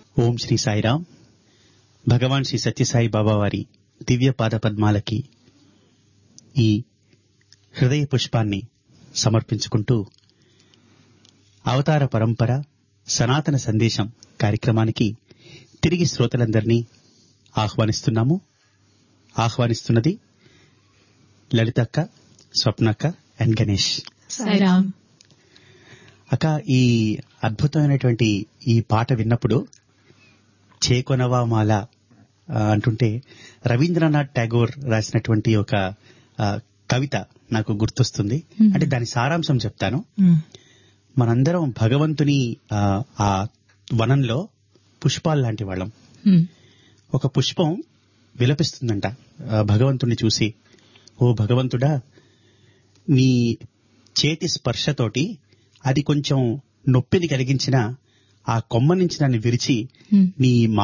ఓం శ్రీ సాయిరాం భగవాన్ శ్రీ సత్యసాయి బాబా వారి దివ్య పాద పద్మాలకి ఈ హృదయ పుష్పాన్ని సమర్పించుకుంటూ అవతార పరంపర సనాతన సందేశం కార్యక్రమానికి తిరిగి శ్రోతలందరినీ ఆహ్వానిస్తున్నాము ఆహ్వానిస్తున్నది లలితక్క స్వప్నక్క అండ్ గణేష్ సాయిరామ్ అక్క ఈ అద్భుతమైనటువంటి ఈ పాట విన్నప్పుడు చేకొనవా మాల ఆ, అంటుంటే రవీంద్రనాథ్ ఠాగూర్ రాసినటువంటి ఒక ఆ, కవిత నాకు గుర్తొస్తుంది Hmm. అంటే దాని సారాంశం చెప్తాను మనందరం భగవంతుని ఆ, ఆ వనంలో పుష్పాలు లాంటి వాళ్ళం ఒక పుష్పం విలపిస్తుందంట ఆ, భగవంతుణ్ణి చూసి ఓ భగవంతుడా నీ చేతి స్పర్శతోటి అది కొంచెం నొప్పిని కలిగించిన ఆ కొమ్మ నుంచి నన్ను విరిచి నీ